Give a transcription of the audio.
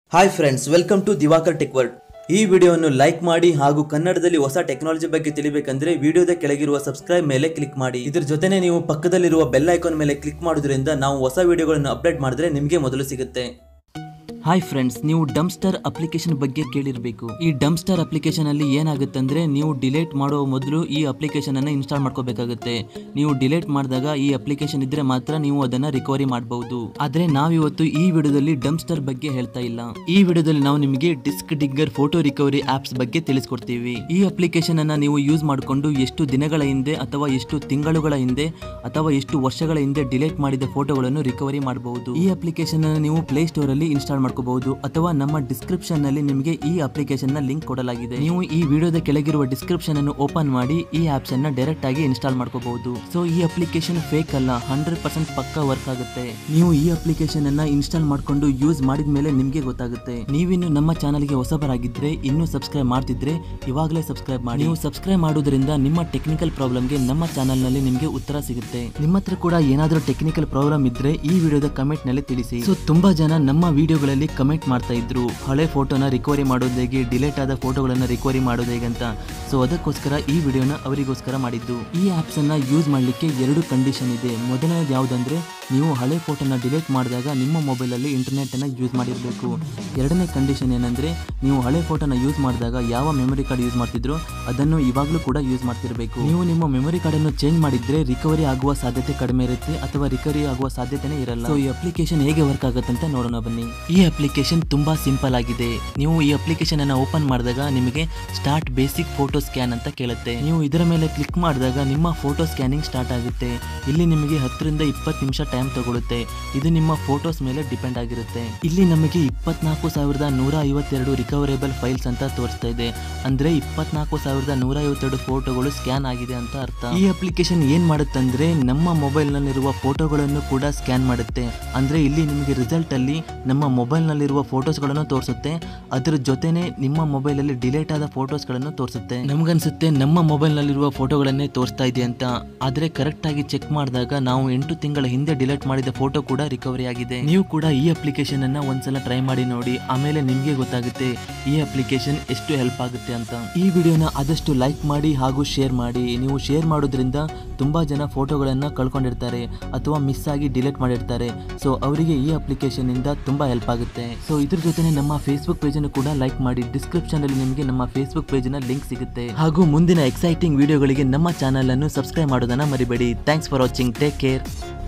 hi friends welcome to Diwakar tech world ಈ ವಿಡಿಯೋವನ್ನು like ಮಾಡಿ ಹಾಗೂ ಕನ್ನಡದಲ್ಲಿ ಹೊಸ ಟೆಕ್ನಾಲಜಿ ಬಗ್ಗೆ ತಿಳಿಬೇಕಂದ್ರೆ ವಿಡಿಯೋದ ಕೆಳಗಿರುವ ಸಬ್ಸ್ಕ್ರೈಬ್ ಮೇಲೆ ಕ್ಲಿಕ್ ಮಾಡಿ ಇದ್ರ ಜೊತೆನೆ ನೀವು ಪಕ್ಕದಲ್ಲಿರುವ ಬೆಲ್ ಐಕಾನ್ ಮೇಲೆ ಕ್ಲಿಕ್ ಮಾಡೋದ್ರಿಂದ ನಾವು ಹೊಸ ವಿಡಿಯೋಗಳನ್ನು ಅಪ್ಡೇಟ್ ಮಾಡಿದ್ರೆ ನಿಮಗೆ ಮೊದಲು ಸಿಗುತ್ತೆ ಹಾಯ್ ಫ್ರೆಂಡ್ಸ್ ನೀವು ಡಂಪ್ಸ್ಟರ್ ಅಪ್ಲಿಕೇಶನ್ ಬಗ್ಗೆ ಕೇಳಿರಬೇಕು ಈ ಡಂಪ್ಸ್ಟರ್ ಅಪ್ಲಿಕೇಶನ್ ಅಲ್ಲಿ ಏನಾಗುತ್ತೆ ಅಂದ್ರೆ ನೀವು ಡಿಲೀಟ್ ಮಾಡುವ ಮೊದಲು ಈ ಅಪ್ಲಿಕೇಶನ್ ಅನ್ನು ಇನ್ಸ್ಟಾಲ್ ಮಾಡ್ಕೋಬೇಕಾಗುತ್ತೆ ನೀವು ಡಿಲೀಟ್ ಮಾಡಿದಾಗ ಈ ಅಪ್ಲಿಕೇಶನ್ ಇದ್ರೆ ಮಾತ್ರ ನೀವು ಅದನ್ನ ರಿಕವರಿ ಮಾಡಬಹುದು ಆದ್ರೆ ನಾವಿವತ್ತು ಈ ವಿಡಿಯೋದಲ್ಲಿ ಡಂಪ್ಸ್ಟರ್ ಬಗ್ಗೆ ಹೇಳ್ತಾ ಇಲ್ಲ ಈ ವಿಡಿಯೋದಲ್ಲಿ ನಾವು ನಿಮಗೆ disk digger photo recovery apps ಬಗ್ಗೆ ತಿಳಿಸ್ಕೊಡ್ತೀವಿ ಈ ಅಪ್ಲಿಕೇಶನ್ ಅನ್ನ ನೀವು ಯೂಸ್ ಮಾಡಿಕೊಂಡು ಎಷ್ಟು ದಿನಗಳ ಹಿಂದೆ ಅಥವಾ ಎಷ್ಟು ತಿಂಗಳುಗಳ ಹಿಂದೆ ಅಥವಾ ಎಷ್ಟು ವರ್ಷಗಳ ಹಿಂದೆ ಡಿಲೀಟ್ ಮಾಡಿದ ಫೋಟೋಗಳನ್ನು ರಿಕವರಿ ಮಾಡಬಹುದು ಈ ಅಪ್ಲಿಕೇಶನ್ ಅನ್ನು ನೀವು ಪ್ಲೇ ಸ್ಟೋರ್ ಅಲ್ಲಿ ಇನ್ಸ್ಟಾಲ್ ಮಾಡ್ಕೋಬಹುದು ಅಥವಾ ನಮ್ಮ ಡಿಸ್ಕ್ರಿಪ್ಷನ್ ನಲ್ಲಿ ನಿಮಗೆ ಈ ಅಪ್ಲಿಕೇಶನ್ ನ ಲಿಂಕ್ ಕೊಡಲಾಗಿದೆ ನೀವು ಈ ವಿಡಿಯೋದ ಕೆಳಗಿರುವ ಡಿಸ್ಕ್ರಿಪ್ಷನ್ ಅನ್ನು ಓಪನ್ ಮಾಡಿ ಈ ಆಪ್ಸ್ ಅನ್ನ ಡೈರೆಕ್ಟ್ ಆಗಿ ಇನ್ಸ್ಟಾಲ್ ಮಾಡ್ಕೋಬಹುದು ಸೊ ಈ ಅಪ್ಲಿಕೇಶನ್ ಫೇಕ್ ಅಲ್ಲ ಹಂಡ್ರೆಡ್ ಪರ್ಸೆಂಟ್ ಪಕ್ಕ ವರ್ಕ್ ಆಗುತ್ತೆ ನೀವು ಈ ಅಪ್ಲಿಕೇಶನ್ ಅನ್ನ ಇನ್ಸ್ಟಾಲ್ ಮಾಡ್ಕೊಂಡು ಯೂಸ್ ಮಾಡಿದ ಮೇಲೆ ನಿಮಗೆ ಗೊತ್ತಾಗುತ್ತೆ ನೀವಿನ್ನು ನಮ್ಮ ಚಾನಲ್ಗೆ ಹೊಸಬರಾಗಿದ್ರೆ ಇನ್ನೂ ಸಬ್ಸ್ಕ್ರೈಬ್ ಮಾಡ್ತಿದ್ರೆ ಇವಾಗಲೇ ಸಬ್ಸ್ಕ್ರೈಬ್ ಮಾಡಿ ನೀವು ಸಬ್ಸ್ಕ್ರೈಬ್ ಮಾಡೋದ್ರಿಂದ ನಿಮ್ಮ ಟೆಕ್ನಿಕಲ್ ಪ್ರಾಬ್ಲಮ್ಗೆ ನಮ್ಮ ಚಾನಲ್ ನಲ್ಲಿ ನಿಮಗೆ ಉತ್ತರ ಸಿಗುತ್ತೆ ನಿಮ್ಮ ಹತ್ರ ಕೂಡ ಏನಾದರೂ ಟೆಕ್ನಿಕಲ್ ಪ್ರಾಬ್ಲಮ್ ಇದ್ರೆ ಈ ವಿಡಿಯೋದ ಕಮೆಂಟ್ ನಲ್ಲಿ ತಿಳಿಸಿ ಸೊ ತುಂಬಾ ಜನ ನಮ್ಮ ವಿಡಿಯೋಗಳಲ್ಲಿ ಕಮೆಂಟ್ ಮಾಡ್ತಾ ಇದ್ರು ಹಳೆ ಫೋಟೋನ ರಿಕವರಿ ಮಾಡೋದು ಹೇಗೆ ಡಿಲೇಟ್ ಆದ ಫೋಟೋಗಳನ್ನ ರಿಕವರಿ ಮಾಡೋದು ಹೇಗೆ ಅಂತ ಸೊ ಅದಕ್ಕೋಸ್ಕರ ಈ ವಿಡಿಯೋನ ಅವರಿಗೋಸ್ಕರ ಮಾಡಿದ್ದು ಈ ಆಪ್ಸ್ ಅನ್ನ ಯೂಸ್ ಮಾಡಲಿಕ್ಕೆ ಎರಡು ಕಂಡೀಷನ್ ಇದೆ ಮೊದಲನೇದು ಯಾವುದಂದ್ರೆ ನೀವು ಹಳೆ ಫೋಟೋನ ಡಿಲೀಟ್ ಮಾಡಿದಾಗ ನಿಮ್ಮ ಮೊಬೈಲಲ್ಲಿ ಇಂಟರ್ನೆಟ್ ಅನ್ನ ಯೂಸ್ ಮಾಡಿರಬೇಕು ಎರಡನೇ ಕಂಡೀಷನ್ ಏನಂದ್ರೆ ನೀವು ಹಳೆ ಫೋಟೋನ ಯೂಸ್ ಮಾಡಿದಾಗ ಯಾವ ಮೆಮೊರಿ ಕಾರ್ಡ್ ಯೂಸ್ ಮಾಡ್ತಿದ್ರು ಅದನ್ನು ಇವಾಗಲೂ ಕೂಡ ಯೂಸ್ ಮಾಡ್ತಿರ್ಬೇಕು ನೀವು ನಿಮ್ಮ ಮೆಮೊರಿ ಕಾರ್ಡ್ ಅನ್ನು ಚೇಂಜ್ ಮಾಡಿದ್ರೆ ರಿಕವರಿ ಆಗುವ ಸಾಧ್ಯತೆ ಕಡಿಮೆ ಇರುತ್ತೆ ಅಥವಾ ರಿಕವರಿ ಆಗುವ ಸಾಧ್ಯತೆನೇ ಇರಲ್ಲ ಸೊ ಈ ಅಪ್ಲಿಕೇಶನ್ ಹೇಗೆ ವರ್ಕ್ ಆಗುತ್ತೆ ಅಂತ ನೋಡೋಣ ಬನ್ನಿ ಈ ಅಪ್ಲಿಕೇಶನ್ ತುಂಬಾ ಸಿಂಪಲ್ ಆಗಿದೆ ನೀವು ಈ ಅಪ್ಲಿಕೇಶನ್ ಅನ್ನ ಓಪನ್ ಮಾಡಿದಾಗ ನಿಮಗೆ ಸ್ಟಾರ್ಟ್ ಬೇಸಿಕ್ ಫೋಟೋ ಸ್ಕ್ಯಾನ್ ಅಂತ ಕೇಳುತ್ತೆ ನೀವು ಇದರ ಮೇಲೆ ಕ್ಲಿಕ್ ಮಾಡಿದಾಗ ನಿಮ್ಮ ಫೋಟೋ ಸ್ಕ್ಯಾನಿಂಗ್ ಸ್ಟಾರ್ಟ್ ಆಗುತ್ತೆ ಇಲ್ಲಿ ನಿಮಗೆ ಹತ್ತರಿಂದ ಇಪ್ಪತ್ತು ನಿಮಿಷ ಟೈಮ್ ತಗೊಳುತ್ತೆ ಇದು ನಿಮ್ಮ ಫೋಟೋಸ್ ಮೇಲೆ ಡಿಪೆಂಡ್ ಆಗಿರುತ್ತೆ ಇಲ್ಲಿ ನಮಗೆ ಇಪ್ಪತ್ನಾಲ್ಕು ಸಾವಿರದ ನೂರ ಐವತ್ತೆರಡು ರಿಕವರೇಬಲ್ ಫೈಲ್ಸ್ ಅಂತ ತೋರಿಸ್ತಾ ಇದೆ ಅಂದ್ರೆ ಇಪ್ಪತ್ನಾಲ್ಕು ಸಾವಿರದ ನೂರ ಐವತ್ತೆರಡು ಫೋಟೋಗಳು ಸ್ಕ್ಯಾನ್ ಆಗಿದೆ ಅಂತ ಅರ್ಥ ಈ ಅಪ್ಲಿಕೇಶನ್ ಏನ್ ಮಾಡುತ್ತಂದ್ರೆ ನಮ್ಮ ಮೊಬೈಲ್ ನಲ್ಲಿರುವ ಫೋಟೋಗಳನ್ನು ಕೂಡ ಸ್ಕ್ಯಾನ್ ಮಾಡುತ್ತೆ ಅಂದ್ರೆ ಇಲ್ಲಿ ನಿಮಗೆ ರಿಸಲ್ಟ್ ಅಲ್ಲಿ ನಮ್ಮ ಮೊಬೈಲ್ ನಲ್ಲಿರುವ ಫೋಟೋಸ್ ಗಳನ್ನು ತೋರಿಸುತ್ತೆ ಅದ್ರ ಜೊತೆನೆ ನಿಮ್ಮ ಮೊಬೈಲ್ ಅಲ್ಲಿ ಡಿಲೇಟ್ ಆದ ಫೋಟೋಸ್ ಗಳನ್ನು ತೋರಿಸುತ್ತೆ ನಮ್ಗನ್ಸುತ್ತೆ ನಮ್ಮ ಮೊಬೈಲ್ ನಲ್ಲಿರುವ ಫೋಟೋಗಳನ್ನೇ ತೋರಿಸ್ತಾ ಇದೆ ಅಂತ ಆದ್ರೆ ಕರೆಕ್ಟ್ ಆಗಿ ಚೆಕ್ ಮಾಡಿದಾಗ ನಾವು ಎಂಟು ತಿಂಗಳ ಹಿಂದೆ ಡಿಲೀಟ್ ಮಾಡಿದ ಫೋಟೋ ಕೂಡ ರಿಕವರಿ ಆಗಿದೆ ನೀವು ಕೂಡ ಈ ಅಪ್ಲಿಕೇಶನ್ ಅನ್ನ ಒಂದ್ಸಲ ಟ್ರೈ ಮಾಡಿ ನೋಡಿ ಆಮೇಲೆ ನಿಮ್ಗೆ ಗೊತ್ತಾಗುತ್ತೆ ಈ ಅಪ್ಲಿಕೇಶನ್ ಎಷ್ಟು ಹೆಲ್ಪ್ ಆಗುತ್ತೆ ಅಂತ ಈ ವಿಡಿಯೋನ ಆದಷ್ಟು ಲೈಕ್ ಮಾಡಿ ಹಾಗೂ ಶೇರ್ ಮಾಡಿ ನೀವು ಶೇರ್ ಮಾಡೋದ್ರಿಂದ ತುಂಬಾ ಜನ ಫೋಟೋಗಳನ್ನ ಕಳ್ಕೊಂಡಿರ್ತಾರೆ ಅಥವಾ ಮಿಸ್ ಆಗಿ ಡಿಲೀಟ್ ಮಾಡಿರ್ತಾರೆ ಸೊ ಅವರಿಗೆ ಈ ಅಪ್ಲಿಕೇಶನ್ ಇಂದ ತುಂಬಾ ಹೆಲ್ಪ್ ಆಗುತ್ತೆ ಸೊ ಇದ್ರ ಜೊತೆನೆ ನಮ್ಮ ಫೇಸ್ಬುಕ್ ಪೇಜ್ ಅನ್ನು ಕೂಡ ಲೈಕ್ ಮಾಡಿ ಡಿಸ್ಕ್ರಿಪ್ಷನ್ ಅಲ್ಲಿ ನಿಮಗೆ ನಮ್ಮ ಫೇಸ್ಬುಕ್ ಪೇಜ್ ನ ಲಿಂಕ್ ಸಿಗುತ್ತೆ ಹಾಗೂ ಮುಂದಿನ ಎಕ್ಸೈಟಿಂಗ್ ವಿಡಿಯೋಗಳಿಗೆ ನಮ್ಮ ಚಾನಲ್ ಅನ್ನು ಸಬ್ಸ್ಕ್ರೈಬ್ ಮಾಡೋದನ್ನ ಮರಿಬೇಡಿ thanks for watching take care